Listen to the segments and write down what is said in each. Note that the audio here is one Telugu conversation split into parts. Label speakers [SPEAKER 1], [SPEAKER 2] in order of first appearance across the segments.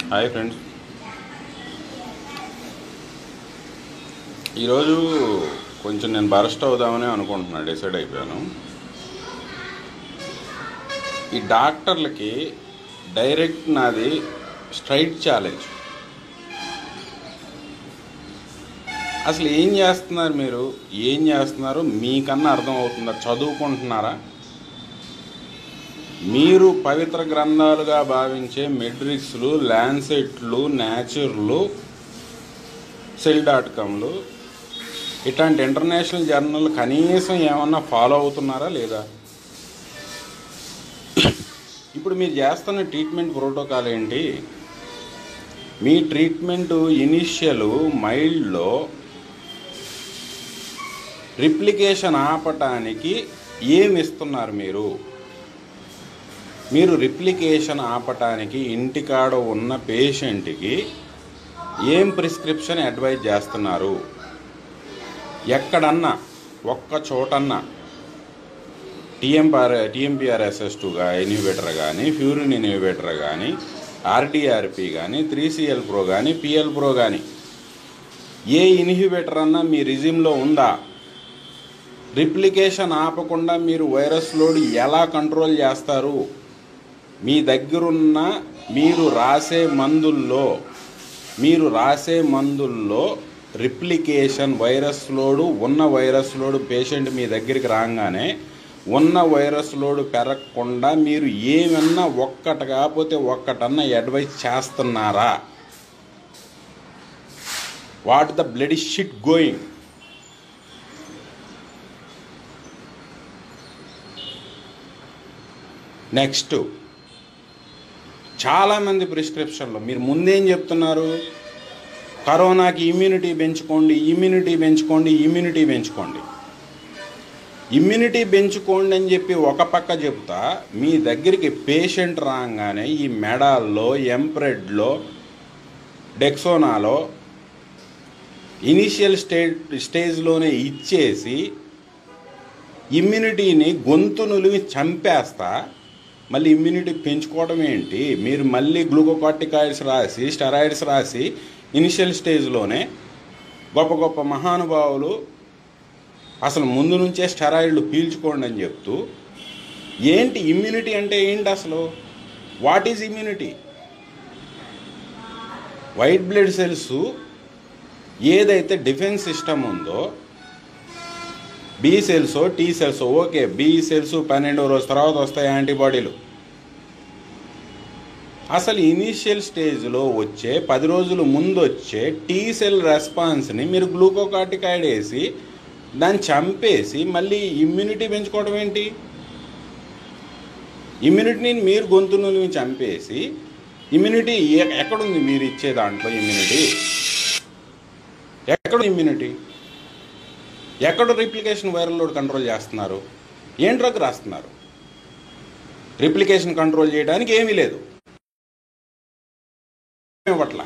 [SPEAKER 1] హాయ్ ఫ్రెండ్స్ ఈరోజు కొంచెం నేను బరస్ట్ అవుదామని అనుకుంటున్నా డిసైడ్ అయిపోయాను ఈ డాక్టర్లకి డైరెక్ట్ నాది స్ట్రైట్ ఛాలెంజ్ అసలు ఏం చేస్తున్నారు మీరు ఏం చేస్తున్నారు మీకన్నా అర్థం అవుతుందా చదువుకుంటున్నారా మీరు పవిత్ర గ్రంథాలుగా భావించే మెడ్రిక్స్లు ల్యాన్సెట్లు న్యాచుర్లు సెల్ డాట్ కామ్లు ఇట్లాంటి ఇంటర్నేషనల్ జర్నల్ కనీసం ఏమన్నా ఫాలో అవుతున్నారా లేదా ఇప్పుడు మీరు చేస్తున్న ట్రీట్మెంట్ ప్రోటోకాల్ ఏంటి మీ ట్రీట్మెంట్ ఇనిషియల్ మైల్డ్లో రిప్లికేషన్ ఆపటానికి ఏమి ఇస్తున్నారు మీరు మీరు రిప్లికేషన్ ఆపటానికి ఇంటికాడ ఉన్న పేషెంట్కి ఏం ప్రిస్క్రిప్షన్ అడ్వైజ్ చేస్తున్నారు ఎక్కడన్నా ఒక్క చోటన్నా టీఎంఆర్ టీఎంపీఆర్ఎస్ఎస్ టూగా ఇన్హిబిటర్ కానీ ఫ్యూరిన్ ఇన్హిబిటర్ కానీ ఆర్డీఆర్పి కానీ త్రీ సిఎల్ ప్రో కానీ పిఎల్ ప్రో కానీ ఏ ఇన్హిబిటర్ అన్నా మీ రిజిమ్లో ఉందా రిప్లికేషన్ ఆపకుండా మీరు వైరస్ లోడ్ ఎలా కంట్రోల్ చేస్తారు మీ దగ్గరున్న మీరు రాసే మందుల్లో మీరు రాసే మందుల్లో రిప్లికేషన్ వైరస్ లోడు ఉన్న వైరస్ లోడు పేషెంట్ మీ దగ్గరికి రాగానే ఉన్న వైరస్ లోడు పెరగకుండా మీరు ఏమన్నా ఒక్కటి కాకపోతే ఒక్కటన్నా అడ్వైస్ చేస్తున్నారా what the blood sheet going next చాలామంది ప్రిస్క్రిప్షన్లో మీరు ముందేం చెప్తున్నారు కరోనాకి ఇమ్యూనిటీ పెంచుకోండి ఇమ్యూనిటీ పెంచుకోండి ఇమ్యూనిటీ పెంచుకోండి ఇమ్యూనిటీ పెంచుకోండి అని చెప్పి ఒక పక్క చెప్తా మీ దగ్గరికి పేషెంట్ రాగానే ఈ మెడాల్లో ఎంప్రెడ్లో డెక్సోనాలో ఇనిషియల్ స్టే స్టేజ్లోనే ఇచ్చేసి ఇమ్యూనిటీని గొంతు నులివి చంపేస్తా మళ్ళీ ఇమ్యూనిటీ పెంచుకోవడం ఏంటి మీరు మళ్ళీ గ్లూకోకార్టికాయిడ్స్ రాసి స్టెరాయిడ్స్ రాసి ఇనిషియల్ స్టేజ్లోనే గొప్ప గొప్ప మహానుభావులు అసలు ముందు నుంచే స్టెరాయిడ్లు పీల్చుకోండి అని చెప్తూ ఏంటి ఇమ్యూనిటీ అంటే ఏంటి అసలు what is immunity white blood cells ఏదైతే డిఫెన్స్ సిస్టమ్ ఉందో B cells T cells okay B cells పన్నెండో రోజు తర్వాత వస్తాయి యాంటీబాడీలు అసలు ఇనీషియల్ స్టేజ్లో వచ్చే పది రోజుల ముందు వచ్చే టీ సెల్ రెస్పాన్స్ని మీరు గ్లూకోకార్టికాయిడ్ వేసి దాన్ని చంపేసి మళ్ళీ ఇమ్యూనిటీ పెంచుకోవడం ఏంటి ఇమ్యూనిటీని మీరు గొంతు నుండి చంపేసి ఇమ్యూనిటీ ఎక్కడుంది మీరు ఇచ్చే దాంట్లో ఇమ్యూనిటీ ఎక్కడ ఇమ్యూనిటీ ఎక్కడ రిప్లికేషన్ వైరల్ లోడ్ కంట్రోల్ చేస్తున్నారు ఏం డ్రగ్ రాస్తున్నారు రిప్లికేషన్ కంట్రోల్ చేయడానికి ఏమీ లేదు ఇవ్వట్ల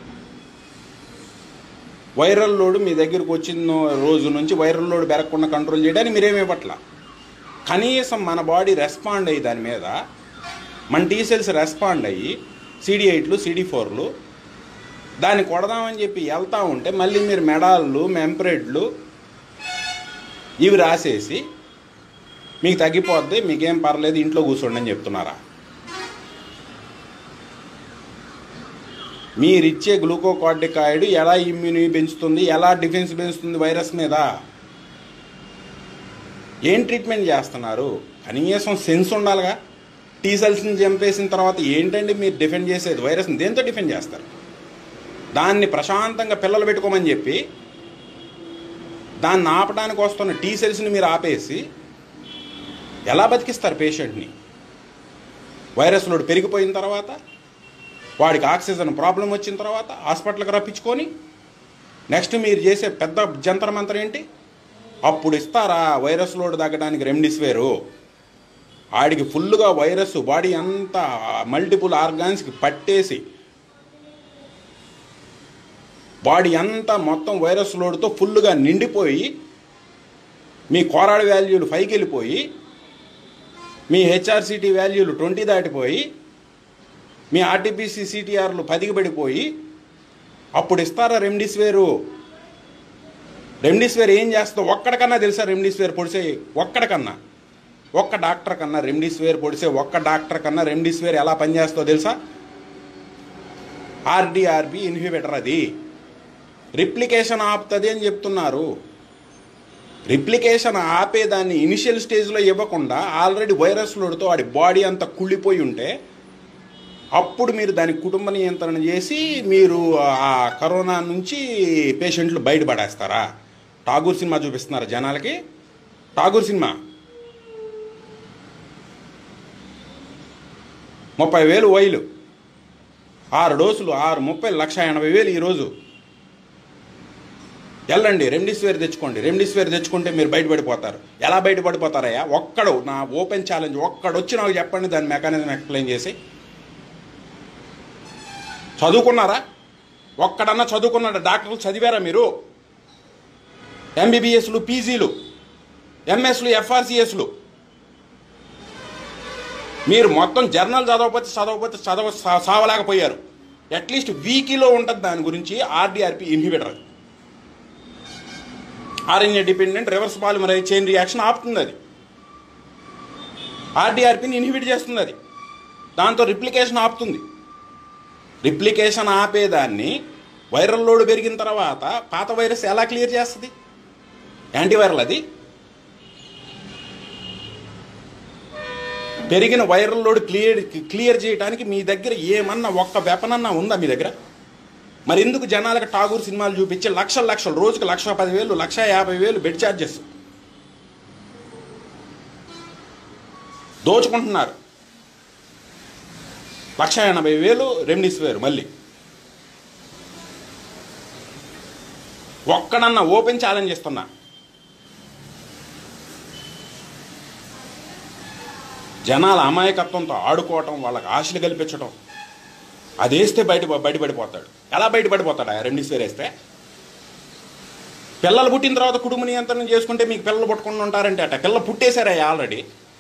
[SPEAKER 1] వైరల్ లోడ్ మీ దగ్గరకు వచ్చిన రోజు నుంచి వైరల్ లోడ్ పెరగకుండా కంట్రోల్ చేయడానికి మీరేమి ఇవ్వట్ల కనీసం మన బాడీ రెస్పాండ్ అయ్యి దాని మీద మన టీ సెల్స్ రెస్పాండ్ అయ్యి సిడి ఎయిట్లు సిడి ఫోర్లు దాన్ని కొడదామని చెప్పి వెళ్తా ఉంటే మళ్ళీ మీరు మెడాళ్ళు మెంప్రెడ్లు ఇవి రాసేసి మీకు తగ్గిపోద్ది మీకేం పర్లేదు ఇంట్లో కూర్చోండి అని చెప్తున్నారా మీరిచ్చే గ్లూకోకార్డికాయిడ్ ఎలా ఇమ్యూని పెంచుతుంది ఎలా డిఫెన్స్ పెంచుతుంది వైరస్ మీద ఏం ట్రీట్మెంట్ చేస్తున్నారు కనీసం సెన్స్ ఉండాలిగా టీ సెల్స్ని చంపేసిన తర్వాత ఏంటండి మీరు డిఫెండ్ చేసేది వైరస్ని దేంతో డిఫెండ్ చేస్తారు దాన్ని ప్రశాంతంగా పిల్లలు పెట్టుకోమని చెప్పి దాన్ని ఆపడానికి వస్తున్న టీ సెల్స్ని మీరు ఆపేసి ఎలా బతికిస్తారు పేషెంట్ని వైరస్ లోడ్ పెరిగిపోయిన తర్వాత వాడికి ఆక్సిజన్ ప్రాబ్లం వచ్చిన తర్వాత హాస్పిటల్కి రప్పించుకొని నెక్స్ట్ మీరు చేసే పెద్ద జంతర మంత్రం ఏంటి అప్పుడు ఇస్తారా వైరస్ లోడ్ తగ్గడానికి రెమ్డిసివేరు ఆడికి ఫుల్గా వైరస్ బాడీ అంతా మల్టిపుల్ ఆర్గాన్స్కి పట్టేసి బాడీ అంతా మొత్తం వైరస్ లోడ్తో ఫుల్గా నిండిపోయి మీ కోరాడు వాల్యూలు పైకి వెళ్ళిపోయి మీ హెచ్ఆర్సిటీ వాల్యూలు ట్వంటీ దాటిపోయి మీ ఆర్టీపీసీ సిటీఆర్లు పదికి పడిపోయి అప్పుడు ఇస్తారా రెమ్డిసివేరు రెమ్డిసివేర్ ఏం చేస్తుందో ఒక్కడికన్నా తెలుసా రెమ్డిసివేర్ పొడిసే ఒక్కడికన్నా ఒక్క డాక్టర్ కన్నా రెమ్డిసివేర్ పొడిసే ఒక్క డాక్టర్ కన్నా రెమ్డిసివేర్ ఎలా పనిచేస్తుందో తెలుసా ఆర్డిఆర్బి ఇన్హిబిటర్ అది రిప్లికేషన్ ఆపుతుంది అని చెప్తున్నారు రిప్లికేషన్ ఆపేదాన్ని ఇనిషియల్ స్టేజ్లో ఇవ్వకుండా ఆల్రెడీ వైరస్ లోడ్తో వాడి బాడీ అంతా కుళ్ళిపోయి ఉంటే అప్పుడు మీరు దాని కుటుంబ నియంత్రణ చేసి మీరు ఆ కరోనా నుంచి పేషెంట్లు బయటపడేస్తారా ఠాగూర్ సినిమా చూపిస్తున్నారు జనాలకి ఠాగూర్ సినిమా ముప్పై వేలు వైలు ఆరు డోసులు ఆరు ముప్పై లక్ష ఎనభై వేలు ఈరోజు వెళ్ళండి రెమ్డిసివేర్ తెచ్చుకోండి రెమ్డిసివేర్ తెచ్చుకుంటే మీరు బయటపడిపోతారు ఎలా బయటపడిపోతారయ్యా ఒక్కడు నా ఓపెన్ ఛాలెంజ్ ఒక్కడు వచ్చి నాకు చెప్పండి దాని మెకానిజం ఎక్స్ప్లెయిన్ చేసి చదువుకున్నారా ఒక్కడన్నా చదువుకున్నాడు డాక్టర్లు చదివారా మీరు ఎంబీబీఎస్లు పీజీలు ఎంఎస్లు ఎఫ్ఆర్సిఎస్లు మీరు మొత్తం జర్నల్ చదవకపోతే చదవకపోతే చదవ సా- సావలేకపోయారు అట్లీస్ట్ వీకీలో ఉంటుంది దాని గురించి RdRp inhibitor RNA dependent reverse polymerise chain reaction ఆపుతుంది అది ఆర్డీఆర్పిని ఇన్హిబిట్ చేస్తుంది అది దాంతో రిప్లికేషన్ ఆపుతుంది రిప్లికేషన్ ఆపేదాన్ని వైరల్ లోడ్ పెరిగిన తర్వాత పాత వైరస్ ఎలా క్లియర్ చేస్తుంది యాంటీవైరల్ అది పెరిగిన వైరల్ లోడ్ క్లియర్ క్లియర్ చేయడానికి మీ దగ్గర ఏమన్నా ఒక్క వెపన్ అన్నా ఉందా మీ దగ్గర మరి ఎందుకు జనాలకు ఠాగూర్ సినిమాలు చూపించి లక్షల లక్షలు రోజుకి లక్ష పదివేలు లక్ష యాభై వేలు బెడ్ ఛార్జెస్ దోచుకుంటున్నారు లక్ష ఎనభై వేలు రెమ్డిసివేర్ మళ్ళీ ఒక్కడన్నా ఓపెన్ ఛాలెంజ్ ఇస్తున్నా జనాల అమాయకత్వంతో ఆడుకోవటం వాళ్ళకి ఆశలు కల్పించడం అది వేస్తే బయట బయటపడిపోతాడు ఎలా బయటపడిపోతాడు ఆ రెమ్డిసివేర్ వేస్తే పిల్లలు పుట్టిన తర్వాత కుటుంబ నియంత్రణ చేసుకుంటే మీకు పిల్లలు పుట్టకుండా ఉంటారంటే అట పిల్లలు పుట్టేశారా ఆల్రెడీ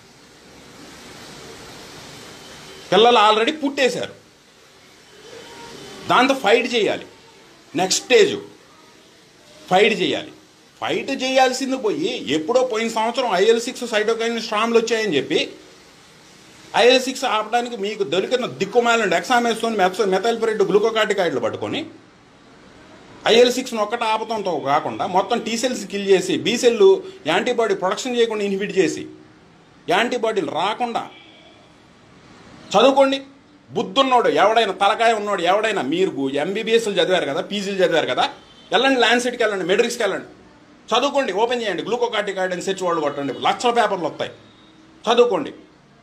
[SPEAKER 1] పిల్లలు ఆల్రెడీ పుట్టేశారు దాంతో ఫైట్ చేయాలి నెక్స్ట్ స్టేజ్ ఫైట్ చేయాలి ఫైట్ చేయాల్సింది పోయి ఎప్పుడో పోయిన సంవత్సరం ఐఎల్ సిక్స్ సైటోకైన్ స్ట్రామ్లు వచ్చాయని చెప్పి ఐఎల్ సిక్స్ ఆపడానికి మీకు దొరికిన దిక్కుమాలండి ఎక్సామేస్తోని మెథ మెథైల్పరేట్ గ్లూకోకాటికాయిడ్లు పట్టుకొని ఐఎల్ సిక్స్ను ఒక్కట ఆపతంతో కాకుండా మొత్తం టీ సెల్స్ కిల్ చేసి బీ సెల్లు యాంటీబాడీ ప్రొడక్షన్ చేయకుండా ఇన్హిబిట్ చేసి యాంటీబాడీలు రాకుండా చదువుకోండి బుద్ధున్నోడు ఎవడైనా తలకాయ ఉన్నోడు ఎవడైనా మీరు ఎంబీబీఎస్లు చదివారు కదా పీజీలు చదివారు కదా వెళ్ళండి ల్యాన్సెట్కి వెళ్ళండి మెడ్రిక్స్కి వెళ్ళండి చదువుకోండి ఓపెన్ చేయండి గ్లూకోకాటికాయిడ్ అని సెర్చ్ వాళ్ళు కొట్టండి లక్షల పేపర్లు వస్తాయి చదువుకోండి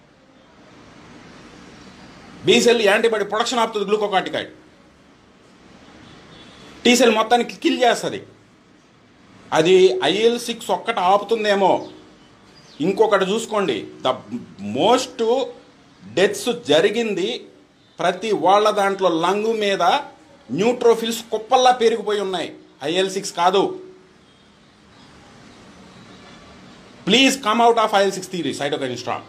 [SPEAKER 1] బీ సెల్ యాంటీబాడీ ప్రొడక్షన్ ఆపుతుంది గ్లూకోకాటికాయిడ్ టీ సెల్ మొత్తానికి కిల్ చేస్తుంది అది ఐఎల్ సిక్స్ ఒక్కటి ఆపుతుందేమో ఇంకొకటి చూసుకోండి ద మోస్ట్ డెత్స్ జరిగింది ప్రతి వాళ్ళ దాంట్లో లంగు మీద న్యూట్రోఫిల్స్ కుప్పల్లా పెరిగిపోయి ఉన్నాయి ఐఎల్ సిక్స్ కాదు please come out of IL six theory cytokine strong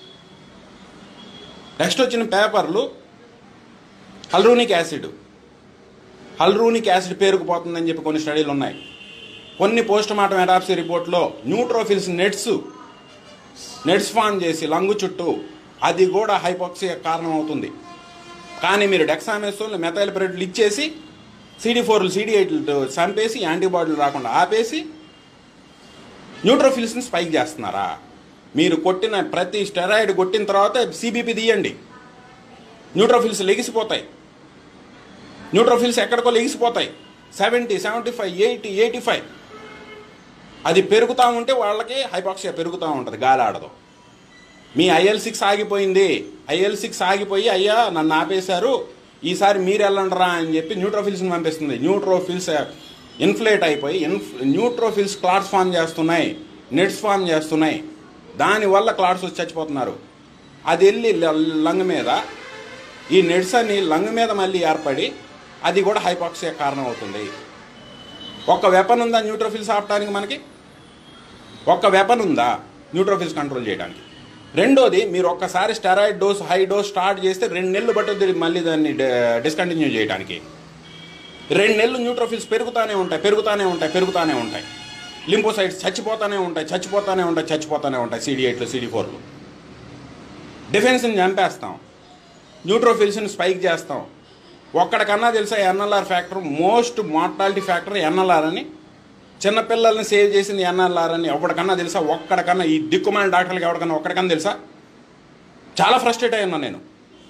[SPEAKER 1] next వచ్చిన పేపర్లు హల్రూనిక్ యాసిడ్ హల్రూనిక్ యాసిడ్ పేరుకుపోతుందని చెప్పి కొన్ని స్టడీలు ఉన్నాయి కొన్ని పోస్ట్ మార్టం ఎడాప్సీ రిపోర్ట్లో న్యూట్రోఫిల్స్ నెట్స్ నెట్స్ ఫామ్ చేసి లంగు చుట్టూ అది కూడా హైపాక్సియా కారణం అవుతుంది కానీ మీరు డెక్సామెసోల్ మెథైల్ బ్రెడ్లు ఇచ్చేసి సిడి ఫోర్లు సిడి ఎయిట్లు చంపేసి యాంటీబాడీలు రాకుండా ఆపేసి న్యూట్రోఫిల్స్ని స్పైక్ చేస్తున్నారా మీరు కొట్టిన ప్రతి స్టెరాయిడ్ కొట్టిన తర్వాత సిబిపి తీయండి న్యూట్రోఫిల్స్ లెగిసిపోతాయి న్యూట్రోఫిల్స్ ఎక్కడికో లెగిసిపోతాయి seventy seventy five eighty eighty five అది పెరుగుతూ ఉంటే వాళ్ళకి హైపాక్సియా పెరుగుతూ ఉంటుంది గాలి ఆడదు మీ ఐఎల్ సిక్స్ ఆగిపోయింది ఐఎల్ సిక్స్ ఆగిపోయి అయ్యా నన్ను ఆపేశారు ఈసారి మీరు వెళ్ళండిరా అని చెప్పి న్యూట్రోఫిల్స్ని పంపిస్తుంది న్యూట్రోఫిల్స్ ఇన్ఫ్లేట్ అయిపోయి ఇన్ఫ్ న్యూట్రోఫిల్స్ క్లాట్స్ ఫామ్ చేస్తున్నాయి నెట్స్ ఫామ్ చేస్తున్నాయి దానివల్ల క్లాట్స్ వచ్చి చచ్చిపోతున్నారు అది వెళ్ళి ల- లంగ్ మీద ఈ నెట్స్ అన్ని లంగ్ మీద మళ్ళీ ఏర్పడి అది కూడా హైపాక్సియా కారణం అవుతుంది ఒక్క వెపన్ ఉందా న్యూట్రోఫిల్స్ ఆపడానికి మనకి ఒక్క వెపన్ ఉందా న్యూట్రోఫిల్స్ కంట్రోల్ చేయడానికి రెండోది మీరు ఒక్కసారి steroid dose high dose start చేస్తే రెండు నెలలు పట్టుద్ది మళ్ళీ దాన్ని డిస్కంటిన్యూ చేయడానికి రెండు నెలలు న్యూట్రోఫిల్స్ పెరుగుతానే ఉంటాయి పెరుగుతానే ఉంటాయి పెరుగుతానే ఉంటాయి లింపోసైడ్స్ చచ్చిపోతానే ఉంటాయి చచ్చిపోతానే ఉంటాయి చచ్చిపోతానే ఉంటాయి సిడి ఎయిట్లు సిడి ఫోర్లు డిఫెన్స్ని చంపేస్తాం న్యూట్రోఫిల్స్ని స్పైక్ చేస్తాం ఒక్కడికన్నా తెలుసా NLR factor most mortality factor NLR అని చిన్నపిల్లల్ని సేవ్ చేసింది ఎన్ఎల్ఆర్ అని ఎవరికన్నా తెలుసా ఒక్కడికన్నా ఈ దిక్కుమాలిన డాక్టర్లకి ఎవరికన్నా ఒక్కడికన్నా తెలుసా చాలా ఫ్రస్ట్రేట్ అయ్యాను నేను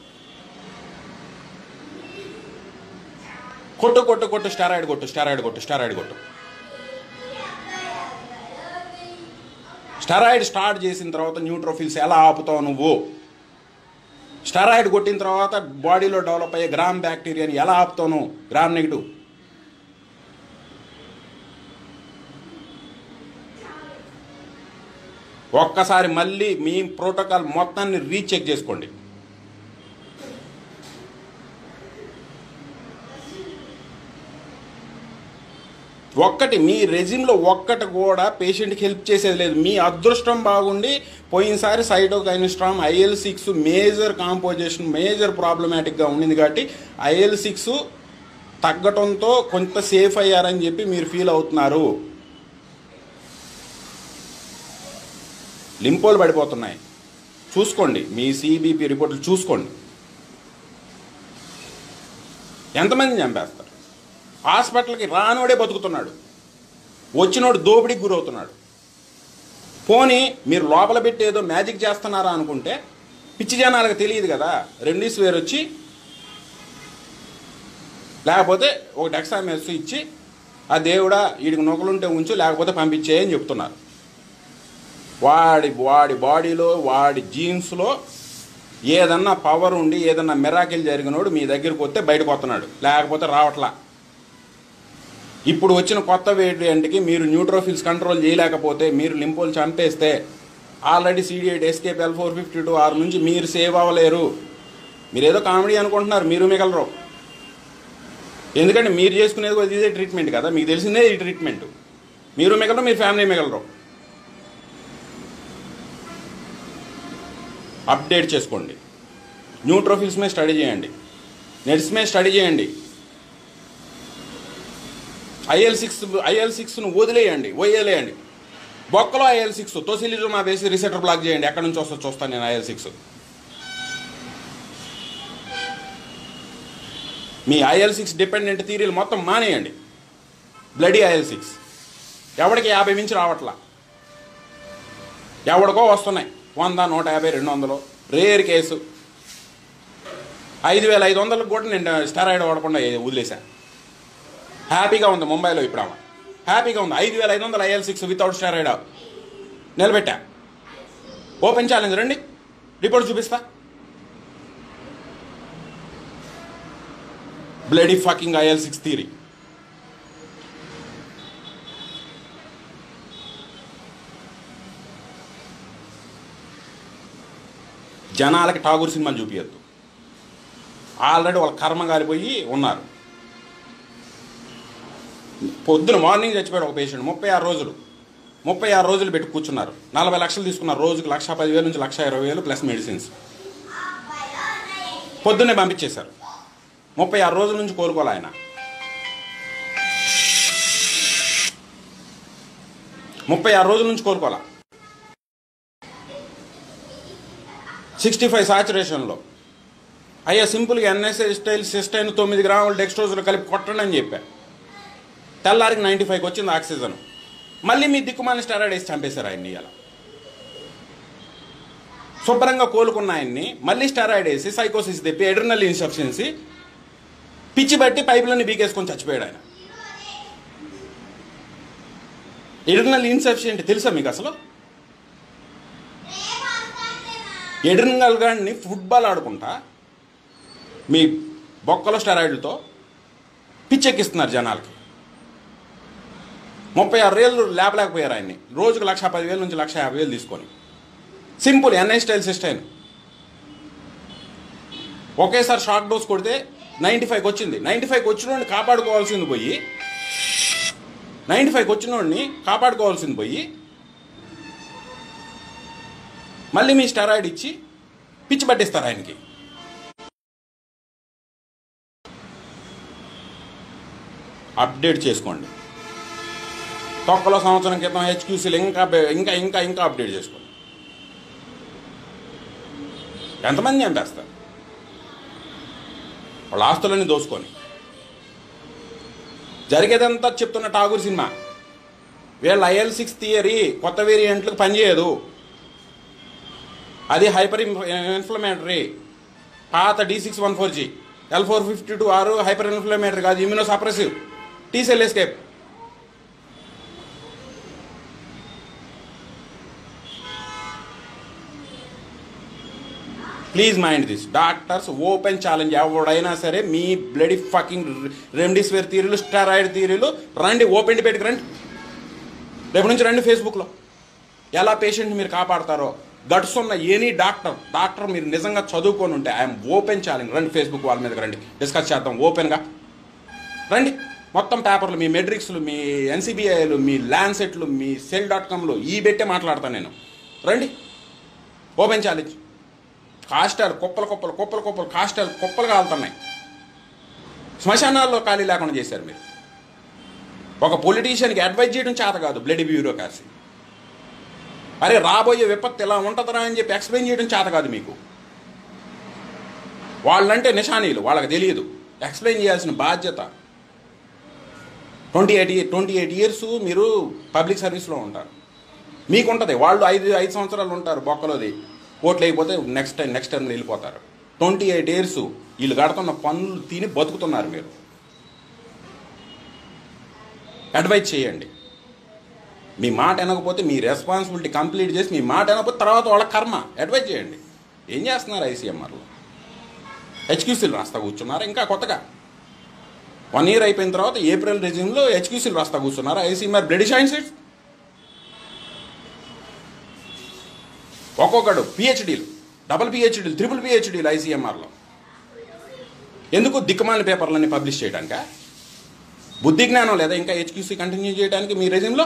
[SPEAKER 1] కొట్టు కొట్టు కొట్టు స్టెరాయిడ్ కొట్టు స్టెరాయిడ్ కొట్టు స్టెరాయిడ్ కొట్టు స్టెరాయిడ్ స్టార్ట్ చేసిన తర్వాత న్యూట్రోఫిల్స్ ఎలా ఆపుతావు నువ్వు స్టెరాయిడ్ కొట్టిన తర్వాత బాడీలో డెవలప్ అయ్యే గ్రామ్ బ్యాక్టీరియాని ఎలా ఆపుతావు నువ్వు గ్రామ్ నెగిటివ్ ఒక్కసారి మళ్ళీ మీ ప్రోటోకాల్ మొత్తాన్ని రీచెక్ చేసుకోండి ఒక్కటి మీ రెజిమ్లో ఒక్కటి కూడా పేషెంట్కి హెల్ప్ చేసేది లేదు మీ అదృష్టం బాగుండి పోయినసారి cytokine storm IL six major composition major ప్రాబ్లమాటిక్గా ఉండింది కాబట్టి ఐఎల్ సిక్స్ తగ్గటంతో కొంత సేఫ్ అయ్యారని చెప్పి మీరు ఫీల్ అవుతున్నారు లింపోలు పడిపోతున్నాయి చూసుకోండి మీ సిబిపి రిపోర్ట్లు చూసుకోండి ఎంతమందిని చంపేస్తారు హాస్పిటల్కి రానోడే బతుకుతున్నాడు వచ్చినోడు దోపిడీకి గురవుతున్నాడు పోనీ మీరు లోపల పెట్టి ఏదో మ్యాజిక్ చేస్తున్నారా అనుకుంటే పిచ్చి జనాలకు తెలియదు కదా రెండీస్ వేరు వచ్చి లేకపోతే ఒక డెక్సామెస్ ఇచ్చి ఆ దేవుడా వీడికి నొకలుంటే ఉంచు లేకపోతే పంపించేయని చెప్తున్నారు వాడి వాడి బాడీలో వాడి జీన్స్లో ఏదన్నా పవర్ ఉండి ఏదన్నా మిరాకిల్ జరిగినోడు మీ దగ్గరికి వస్తే బయటకు వస్తున్నాడు లేకపోతే రావట్లా ఇప్పుడు వచ్చిన కొత్త వేరియంట్కి మీరు న్యూట్రోఫిల్స్ కంట్రోల్ చేయలేకపోతే మీరు లింపోలు చంపేస్తే already CD eight escape L four fifty two ఆరు నుంచి మీరు సేవ్ అవ్వలేరు మీరు ఏదో కామెడీ అనుకుంటున్నారు మీరు మిగలరు ఎందుకంటే మీరు చేసుకునేది కూడా ఇదే ట్రీట్మెంట్ కదా మీకు తెలిసిందే ఈ ట్రీట్మెంట్ మీరు మిగలరు మీరు ఫ్యామిలీ మిగలరు అప్డేట్ చేసుకోండి న్యూట్రోఫిల్స్ మీద స్టడీ చేయండి నెట్స్ మీద స్టడీ చేయండి ఐఎల్ సిక్స్ ఐఎల్ సిక్స్ను వదిలేయండి వదిలేయండి బొక్కలో ఐఎల్ సిక్స్ తోసిలిజుమా వేసి రిసెప్టర్ బ్లాక్ చేయండి ఎక్కడి నుంచి వస్తా చూస్తాను నేను ఐఎల్ సిక్స్ మీ ఐఎల్ సిక్స్ డిపెండెంట్ థీరీలు మొత్తం మానేయండి బ్లడీ ఐఎల్ సిక్స్ ఎవడికి యాభై మించి రావట్లా ఎవడికో వస్తున్నాయి వంద నూట యాభై రెండు వందలు రేర్ కేసు ఐదు వేల ఐదు వందలకు కూడా నేను స్టెరాయిడ్ వాడకుండా వదిలేశాను హ్యాపీగా ఉంది ముంబైలో ఇప్పుడు ఆమె హ్యాపీగా ఉంది ఐదు వేల ఐదు వందల ఐఎల్ సిక్స్ వితౌట్ స్టెరాయిడ్ నిలబెట్టా ఓపెన్ ఛాలెంజ్ రండి రిపోర్ట్ చూపిస్తా bloody fucking IL six theory జనాలకి ఠాగూర్ సినిమాలు చూపించద్దు ఆల్రెడీ వాళ్ళ కర్మ కాలిపోయి ఉన్నారు పొద్దున మార్నింగ్ చచ్చిపోయాడు ఒక పేషెంట్ ముప్పై ఆరు రోజులు ముప్పై ఆరు రోజులు పెట్టి కూర్చున్నారు నలభై లక్షలు తీసుకున్నారు రోజుకి లక్ష పదివేలు నుంచి లక్ష ఇరవై వేలు ప్లస్ మెడిసిన్స్ పొద్దున్నే పంపించేశారు ముప్పై ఆరు రోజుల నుంచి కోలుకోవాలి ఆయన ముప్పై ఆరు రోజుల నుంచి కోలుకోవాలా సిక్స్టీ ఫైవ్ సాచురేషన్లో అయ్యా సింపుల్గా ఎన్ఎస్ఏ స్టైల్ సిస్టైన్ తొమ్మిది గ్రాములు డెక్స్ట్రోజులు కలిపి కొట్టండి అని చెప్పా తెల్లారికి నైంటీ ఫైవ్కి వచ్చింది ఆక్సిజన్ మళ్ళీ మీ దిక్కుమాలిన స్టెరాయిడ్ వేసి చంపేశారు ఆయన్ని ఇవాళ శుభ్రంగా కోలుకున్న ఆయన్ని మళ్ళీ స్టెరాయిడ్ వేసి సైకోసిస్ తెప్పి ఎడ్రినల్ ఇన్సఫిషియన్సీ పిచ్చి బట్టి పైపులన్నీ బీకేసుకొని చచ్చిపోయాడు ఆయన ఎడ్రినల్ ఇన్సఫిషియంట్ తెలుసా మీకు అసలు ఎడ్రినల్ గాడిని ఫుట్బాల్ ఆడుకుంటా మీ బొక్కలో స్టెరాయిడ్లతో పిచ్చెక్కిస్తున్నారు జనాలకి ముప్పై ఆరు వేలు లేపలేకపోయారు ఆయన్ని రోజుకు లక్ష పదివేల నుంచి లక్ష యాభై వేలు తీసుకొని సింపుల్ ఎన్ఐ స్టైల్ సిస్టైన్ ఒకేసారి షాక్ డోస్ కొడితే నైంటీ ఫైవ్కి వచ్చింది నైంటీ ఫైవ్కి వచ్చినోడిని కాపాడుకోవాల్సింది పోయి నైంటీ ఫైవ్కి వచ్చినోడిని కాపాడుకోవాల్సింది పోయి మళ్ళీ మీ స్టెరాయిడ్ ఇచ్చి పిచ్చి పట్టిస్తారు ఆయనకి అప్డేట్ చేసుకోండి తొక్కలో సంవత్సరం క్రితం హెచ్క్యూసీలు ఇంకా బె- ఇంకా ఇంకా ఇంకా అప్డేట్ చేసుకోండి ఎంతమంది చంపేస్తారు వాళ్ళ ఆస్తులన్నీ దోసుకొని జరిగేదంతా చెప్తున్న ఠాగూర్ సినిమా వీళ్ళ ఐఎల్ సిక్స్ థియరీ కొత్త వేరియంట్లకు పనిచేయదు అది హైపర్ ఇన్ఫ్లమేటరీ పాత D six one four G L four fifty two ఆరు హైపర్ ఇన్ఫ్లమేటరీ కాదు immunosuppressive T cell escape please mind this doctors open challenge ఎవడైనా సరే మీ బ్లడీ ఫకింగ్ రెమ్డిసివిర్ థీరీలు స్టెరాయిడ్ థీరీలు రండి ఓపెన్ డిబేట్కి రండి రేపు నుంచి రండి ఫేస్బుక్లో ఎలా పేషెంట్ మీరు కాపాడతారో గట్స్ ఉన్న ఎనీ డాక్టర్ డాక్టర్ మీరు నిజంగా చదువుకొని ఉంటే ఐఎమ్ ఓపెన్ ఛాలెంజ్ రండి ఫేస్బుక్ వాళ్ళ మీదకి రండి డిస్కస్ చేద్దాం ఓపెన్గా రండి మొత్తం పేపర్లు మీ మెడ్రిక్స్లు మీ ఎన్సీబీఐలు మీ ల్యాన్సెట్లు మీ సెల్ డాట్ కామ్లు ఈ పెట్టే మాట్లాడతాను నేను రండి ఓపెన్ ఛాలెంజ్ కాస్టాలు కుప్పలు కుప్పలు కుప్పలు కుప్పలు కాస్టాలు కుప్పలు కాలుతున్నాయి శ్మశానాల్లో ఖాళీ లేకుండా చేశారు మీరు ఒక పొలిటీషియన్కి అడ్వైజ్ చేయడం చేత కాదు బ్లడ్ బ్యూరోక్రసీ అరే రాబోయే విపత్తు ఇలా ఉంటుందిరా అని చెప్పి ఎక్స్ప్లెయిన్ చేయడం చేత కాదు మీకు వాళ్ళంటే నిషానీలు వాళ్ళకి తెలియదు ఎక్స్ప్లెయిన్ చేయాల్సిన బాధ్యత twenty eight twenty eight years మీరు పబ్లిక్ సర్వీస్లో ఉంటారు మీకు ఉంటుంది వాళ్ళు ఐదు ఐదు సంవత్సరాలు ఉంటారు బొక్కలోది ఓట్లు అయిపోతే నెక్స్ట్ టైం నెక్స్ట్ టైం వెళ్ళిపోతారు ట్వంటీ ఎయిట్ ఇయర్స్ వీళ్ళు కడుతున్న పనులు తిని బతుకుతున్నారు మీరు అడ్వైజ్ చేయండి మీ మాట వినకపోతే మీ రెస్పాన్సిబిలిటీ కంప్లీట్ చేసి మీ మాట వినకపోతే తర్వాత వాళ్ళ కర్మ అడ్వైజ్ చేయండి ఏం చేస్తున్నారు ఐసీఎంఆర్లో హెచ్క్యూసీలు రాస్తా కూర్చున్నారు ఇంకా కొత్తగా వన్ ఇయర్ అయిపోయిన తర్వాత ఏప్రిల్ రెజ్యూమ్లో హెచ్క్యూసీలు రాస్తా కూర్చున్నారు ఐసీఎంఆర్ బ్లడ్ సైన్సెస్ ఒక్కొక్కడు పిహెచ్డీలు డబుల్ పిహెచ్డీలు త్రిపుల్ పిహెచ్డీలు ఐసీఎంఆర్లో ఎందుకు దిక్కుమాలిన పేపర్లన్నీ పబ్లిష్ చేయడానికా బుద్ధి జ్ఞానం లేదా ఇంకా హెచ్క్యూసీ కంటిన్యూ చేయడానికి మీ రెజ్యూమ్లో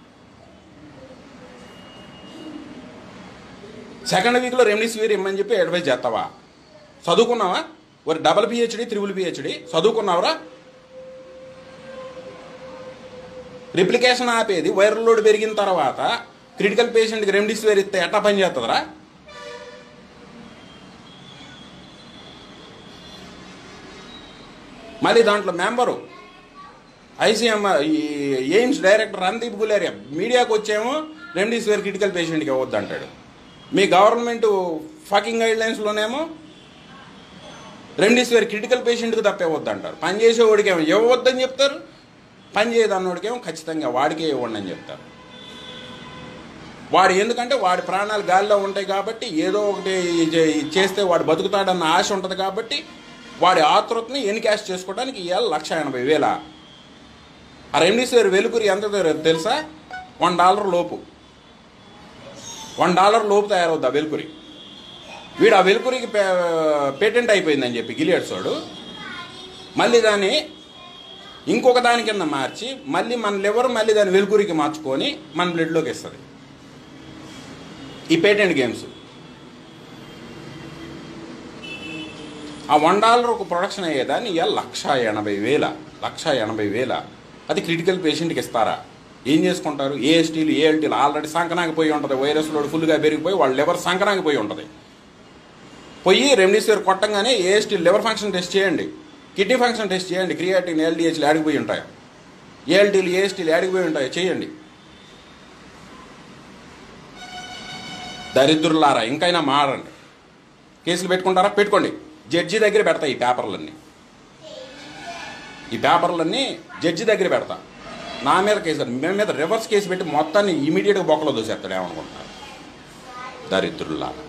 [SPEAKER 1] సెకండ్ వీక్లో రెమ్డిసివిర్ ఇమ్మని చెప్పి అడ్వైజ్ చేస్తావా చదువుకున్నావా ఒక డబల్ పిహెచ్డి త్రిబుల్ పిహెచ్డి చదువుకున్నావురా రిప్లికేషన్ ఆపేది వైరల్ లోడ్ పెరిగిన తర్వాత క్రిటికల్ పేషెంట్కి రెమ్డిసివిర్ ఇస్తే ఎట్టా పని చేస్తుందిరా మళ్ళీ దాంట్లో మెంబరు ఐసీఎం ఈ ఎయిమ్స్ డైరెక్టర్ రణదీప్ గులేరియా మీడియాకు వచ్చేమో రెమ్డిసివిర్ క్రిటికల్ పేషెంట్కి ఇవ్వద్దు అంటాడు మీ గవర్నమెంట్ ఫకింగ్ గైడ్ లైన్స్లోనేమో రెమ్డిసివిర్ క్రిటికల్ పేషెంట్కి తప్ప ఇవ్వద్దు అంటారు పని చేసేవాడికి ఏమో ఇవ్వద్దని చెప్తారు పని చేయదన్నోడికేమో ఖచ్చితంగా వాడికే ఇవ్వండి అని చెప్తారు వాడు ఎందుకంటే వాడి ప్రాణాలు గాలిలో ఉంటాయి కాబట్టి ఏదో ఒకటి చే- చేస్తే వాడు బతుకుతాడన్న ఆశ ఉంటుంది కాబట్టి వాడి ఆతృతని ఎన్కాష్ చేసుకోవడానికి ఇవాళ లక్ష ఎనభై వేల ఆ రెమ్డిసివిర్ వెలుగురి ఎంత తె- తెలుసా వన్ డాలర్ లోపు వన్ డాలర్ లోపు తయారవుద్ది ఆ వెలుకురి వీడు ఆ వెలుకురికి పే- పేటెంట్ అయిపోయిందని చెప్పి గిలియడ్స్ వాడు మళ్ళీ దాన్ని ఇంకొక దాని కింద మార్చి మళ్ళీ మన లివర్ మళ్ళీ దాని వెలుకురికి మార్చుకొని మన బ్లడ్లోకి ఇస్తుంది ఈ పేటెంట్ గేమ్స్ ఆ వన్ డాలర్ ఒక ప్రొడక్షన్ అయ్యేదాన్ని ఇవాళ లక్ష ఎనభై వేల లక్ష ఎనభై వేల అది క్రిటికల్ పేషెంట్కి ఇస్తారా ఏం చేసుకుంటారు ఏఎస్టీలు ఏఎల్టీలు ఆల్రెడీ సంకనాగిపోయి ఉంటుంది వైరస్ లోడ్ ఫుల్గా పెరిగిపోయి వాళ్ళ లివర్ సంకనాగిపోయి ఉంటుంది పోయి రెమ్డిసివిర్ కొట్టంగానే ఏఎస్టీ లివర్ ఫంక్షన్ టెస్ట్ చేయండి కిడ్నీ ఫంక్షన్ టెస్ట్ చేయండి క్రియాటిన్ ఎల్డిహెచ్లు ఆడిపోయి ఉంటాయి ఏఎల్టీలు ఏఎస్టీలు ఆడిపోయి ఉంటాయి చేయండి దరిద్రులారా ఇంకైనా మారండి కేసులు పెట్టుకుంటారా పెట్టుకోండి జడ్జి దగ్గర పెడతా ఈ పేపర్లన్నీ ఈ పేపర్లన్నీ జడ్జి దగ్గర పెడతా నా మీద కేసు కాదు, మీ మీద రివర్స్ కేసు పెట్టి మొత్తాన్ని ఇమీడియట్గా బొక్కలో దూసేస్తాడు ఏమనుకుంటున్నారు దరిద్రులారా